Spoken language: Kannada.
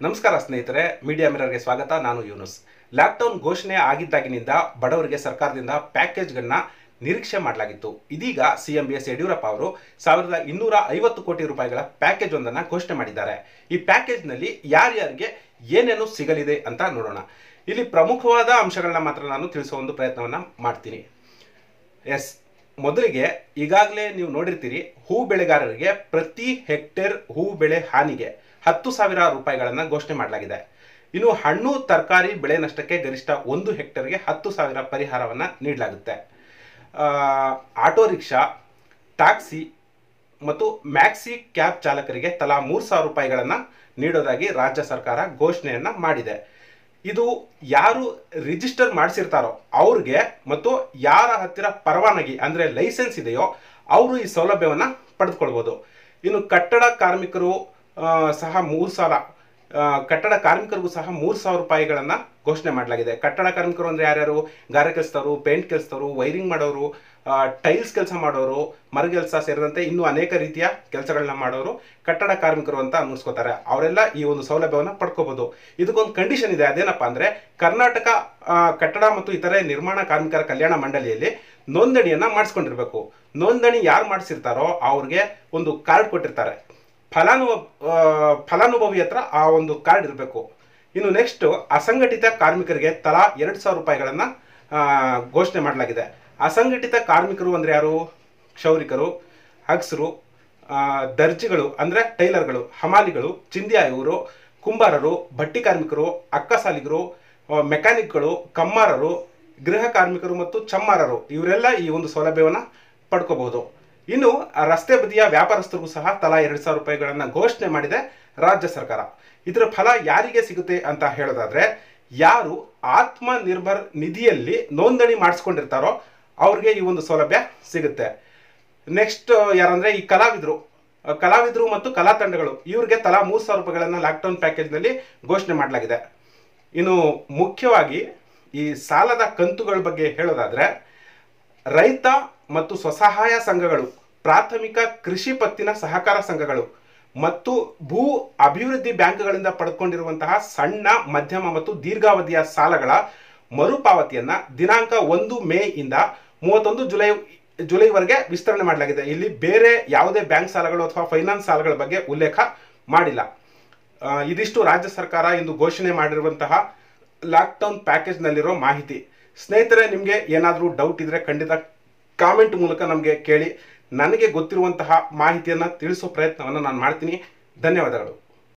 ನಮಸ್ಕಾರ ಸ್ನೇಹಿತರೆ ಮೀಡಿಯಾ ಮಿರರ್ಗೆ ಸ್ವಾಗತ ನಾನು ಯೂನುಸ್ ಲಾಕ್ಡೌನ್ ಘೋಷಣೆ ಆಗಿದ್ದಾಗಿನಿಂದ ಬಡವರಿಗೆ ಸರ್ಕಾರದಿಂದ ಪ್ಯಾಕೇಜ್ಗಳನ್ನ ನಿರೀಕ್ಷೆ ಮಾಡಲಾಗಿತ್ತು ಇದೀಗ ಸಿಎಂ ಬಿ ಎಸ್ ಯಡಿಯೂರಪ್ಪ ಅವರು ಸಾವಿರದ ಇನ್ನೂರ ಐವತ್ತು ಕೋಟಿ ರೂಪಾಯಿಗಳ ಪ್ಯಾಕೇಜ್ ಒಂದನ್ನು ಘೋಷಣೆ ಮಾಡಿದ್ದಾರೆ ಈ ಪ್ಯಾಕೇಜ್ನಲ್ಲಿ ಯಾರ್ಯಾರಿಗೆ ಏನೇನು ಸಿಗಲಿದೆ ಅಂತ ನೋಡೋಣ ಇಲ್ಲಿ ಪ್ರಮುಖವಾದ ಅಂಶಗಳನ್ನ ಮಾತ್ರ ನಾನು ತಿಳಿಸುವ ಒಂದು ಪ್ರಯತ್ನವನ್ನ ಮಾಡ್ತೀನಿ ಎಸ್ ಮೊದಲಿಗೆ ಈಗಾಗಲೇ ನೀವು ನೋಡಿರ್ತೀರಿ ಹೂ ಬೆಳೆಗಾರರಿಗೆ ಪ್ರತಿ ಹೆಕ್ಟೇರ್ ಹೂ ಬೆಳೆ ಹಾನಿಗೆ ಹತ್ತು ಸಾವಿರ ರೂಪಾಯಿಗಳನ್ನು ಘೋಷಣೆ ಮಾಡಲಾಗಿದೆ ಇನ್ನು ಹಣ್ಣು ತರಕಾರಿ ಬೆಳೆ ನಷ್ಟಕ್ಕೆ ಗರಿಷ್ಠ ಒಂದು ಹೆಕ್ಟೇರ್ಗೆ ಹತ್ತು ಸಾವಿರ ಪರಿಹಾರವನ್ನು ನೀಡಲಾಗುತ್ತೆ ಆ, ಆಟೋ ರಿಕ್ಷಾ ಟ್ಯಾಕ್ಸಿ ಮತ್ತು ಮ್ಯಾಕ್ಸಿ ಕ್ಯಾಬ್ ಚಾಲಕರಿಗೆ ತಲಾ ಮೂರು ಸಾವಿರ ರೂಪಾಯಿಗಳನ್ನು ನೀಡೋದಾಗಿ ರಾಜ್ಯ ಸರ್ಕಾರ ಘೋಷಣೆಯನ್ನು ಮಾಡಿದೆ ಇದು ಯಾರು ರಿಜಿಸ್ಟರ್ ಮಾಡಿಸಿರ್ತಾರೋ ಅವ್ರಿಗೆ ಮತ್ತು ಯಾರ ಹತ್ತಿರ ಪರವಾನಗಿ ಅಂದರೆ ಲೈಸೆನ್ಸ್ ಇದೆಯೋ ಅವರು ಈ ಸೌಲಭ್ಯವನ್ನು ಪಡೆದುಕೊಳ್ಬೋದು ಇನ್ನು ಕಟ್ಟಡ ಕಾರ್ಮಿಕರು ಆ, ಸಹ ಮೂರು ಸಾವಿರ ಆ, ಕಟ್ಟಡ ಕಾರ್ಮಿಕರಿಗೂ ಸಹ ಮೂರು ಸಾವಿರ ರೂಪಾಯಿಗಳನ್ನು ಘೋಷಣೆ ಮಾಡಲಾಗಿದೆ ಕಟ್ಟಡ ಕಾರ್ಮಿಕರು ಅಂದರೆ ಯಾರ್ಯಾರು ಗಾರೆ ಕೆಲಸದವರು ಪೇಂಟ್ ಕೆಲಸದವರು ವೈರಿಂಗ್ ಮಾಡೋರು ಟೈಲ್ಸ್ ಕೆಲಸ ಮಾಡೋರು ಮರಗೆಲಸ ಸೇರಿದಂತೆ ಇನ್ನೂ ಅನೇಕ ರೀತಿಯ ಕೆಲಸಗಳನ್ನ ಮಾಡೋರು ಕಟ್ಟಡ ಕಾರ್ಮಿಕರು ಅಂತ ಅನ್ನಿಸ್ಕೋತಾರೆ ಅವರೆಲ್ಲ ಈ ಒಂದು ಸೌಲಭ್ಯವನ್ನು ಪಡ್ಕೋಬಹುದು ಇದಕ್ಕೊಂದು ಕಂಡೀಷನ್ ಇದೆ ಅದೇನಪ್ಪ ಅಂದರೆ ಕರ್ನಾಟಕ ಆ, ಕಟ್ಟಡ ಮತ್ತು ಇತರೆ ನಿರ್ಮಾಣ ಕಾರ್ಮಿಕರ ಕಲ್ಯಾಣ ಮಂಡಳಿಯಲ್ಲಿ ನೋಂದಣಿಯನ್ನು ಮಾಡಿಸ್ಕೊಂಡಿರ್ಬೇಕು ನೋಂದಣಿ ಯಾರು ಮಾಡಿಸಿರ್ತಾರೋ ಅವ್ರಿಗೆ ಒಂದು ಕಾರ್ಡ್ ಕೊಟ್ಟಿರ್ತಾರೆ ಫಲಾನುಭ ಆ, ಫಲಾನುಭವಿ ಹತ್ರ ಆ ಒಂದು ಕಾರ್ಡ್ ಇರಬೇಕು ಇನ್ನು ನೆಕ್ಸ್ಟ್ ಅಸಂಘಟಿತ ಕಾರ್ಮಿಕರಿಗೆ ತಲಾ ಎರಡು ಸಾವಿರ ರೂಪಾಯಿಗಳನ್ನು ಘೋಷಣೆ ಮಾಡಲಾಗಿದೆ ಅಸಂಘಟಿತ ಕಾರ್ಮಿಕರು ಅಂದರೆ ಯಾರು ಕ್ಷೌರಿಕರು ಹಗ್ಸರು ಆ, ದರ್ಜಿಗಳು ಅಂದರೆ ಟೈಲರ್ಗಳು ಹಮಾಲಿಗಳು ಚಿಂದಿಯಾಯವರು ಕುಂಬಾರರು ಬಟ್ಟಿ ಕಾರ್ಮಿಕರು ಅಕ್ಕಸಾಲಿಗರು ಆ, ಮೆಕ್ಯಾನಿಕ್ಗಳು ಕಮ್ಮಾರರು ಗೃಹ ಕಾರ್ಮಿಕರು ಮತ್ತು ಚಮ್ಮಾರರು ಇವರೆಲ್ಲ ಈ ಒಂದು ಸೌಲಭ್ಯವನ್ನು ಪಡ್ಕೋಬಹುದು ಇನ್ನು ಆ ರಸ್ತೆ ಬದಿಯ ವ್ಯಾಪಾರಸ್ಥರಿಗೂ ಸಹ ತಲಾ ಎರಡು ಸಾವಿರ ರೂಪಾಯಿಗಳನ್ನು ಘೋಷಣೆ ಮಾಡಿದೆ ರಾಜ್ಯ ಸರ್ಕಾರ ಇದರ ಫಲ ಯಾರಿಗೆ ಸಿಗುತ್ತೆ ಅಂತ ಹೇಳೋದಾದ್ರೆ ಯಾರು ಆತ್ಮ ನಿರ್ಭರ್ ನಿಧಿಯಲ್ಲಿ ನೋಂದಣಿ ಮಾಡಿಸ್ಕೊಂಡಿರ್ತಾರೋ ಅವ್ರಿಗೆ ಈ ಒಂದು ಸೌಲಭ್ಯ ಸಿಗುತ್ತೆ ನೆಕ್ಸ್ಟ್ ಯಾರಂದ್ರೆ ಈ ಕಲಾವಿದರು ಆ, ಕಲಾವಿದರು ಮತ್ತು ಕಲಾ ತಂಡಗಳು ಇವ್ರಿಗೆ ತಲಾ ಮೂರು ಸಾವಿರ ರೂಪಾಯಿಗಳನ್ನು ಲಾಕ್ಡೌನ್ ಪ್ಯಾಕೇಜ್ನಲ್ಲಿ ಘೋಷಣೆ ಮಾಡಲಾಗಿದೆ ಇನ್ನು ಮುಖ್ಯವಾಗಿ ಈ ಸಾಲದ ಕಂತುಗಳ ಬಗ್ಗೆ ಹೇಳೋದಾದ್ರೆ ರೈತ ಮತ್ತು ಸ್ವಸಹಾಯ ಸಂಘಗಳು ಪ್ರಾಥಮಿಕ ಕೃಷಿ ಪತ್ತಿನ ಸಹಕಾರ ಸಂಘಗಳು ಮತ್ತು ಭೂ ಅಭಿವೃದ್ಧಿ ಬ್ಯಾಂಕ್ಗಳಿಂದ ಪಡೆದುಕೊಂಡಿರುವಂತಹ ಸಣ್ಣ ಮಧ್ಯಮ ಮತ್ತು ದೀರ್ಘಾವಧಿಯ ಸಾಲಗಳ ಮರುಪಾವತಿಯನ್ನ ದಿನಾಂಕ ಒಂದು ಮೇ ಇಂದ ಮೂವತ್ತೊಂದು ಜುಲೈ ಜುಲೈವರೆಗೆ ವಿಸ್ತರಣೆ ಮಾಡಲಾಗಿದೆ ಇಲ್ಲಿ ಬೇರೆ ಯಾವುದೇ ಬ್ಯಾಂಕ್ ಸಾಲಗಳು ಅಥವಾ ಫೈನಾನ್ಸ್ ಸಾಲಗಳ ಬಗ್ಗೆ ಉಲ್ಲೇಖ ಮಾಡಿಲ್ಲ ಆ, ಇದಿಷ್ಟು ರಾಜ್ಯ ಸರ್ಕಾರ ಇಂದು ಘೋಷಣೆ ಮಾಡಿರುವಂತಹ ಲಾಕ್ಡೌನ್ ಪ್ಯಾಕೇಜ್ನಲ್ಲಿರೋ ಮಾಹಿತಿ ಸ್ನೇಹಿತರೆ ನಿಮಗೆ ಏನಾದರೂ ಡೌಟ್ ಇದ್ರೆ ಖಂಡಿತ ಕಾಮೆಂಟ್ ಮೂಲಕ ನಮಗೆ ಕೇಳಿ ನನಗೆ ಗೊತ್ತಿರುವಂತಹ ಮಾಹಿತಿಯನ್ನು ತಿಳಿಸೋ ಪ್ರಯತ್ನವನ್ನು ನಾನು ಮಾಡ್ತೀನಿ ಧನ್ಯವಾದಗಳು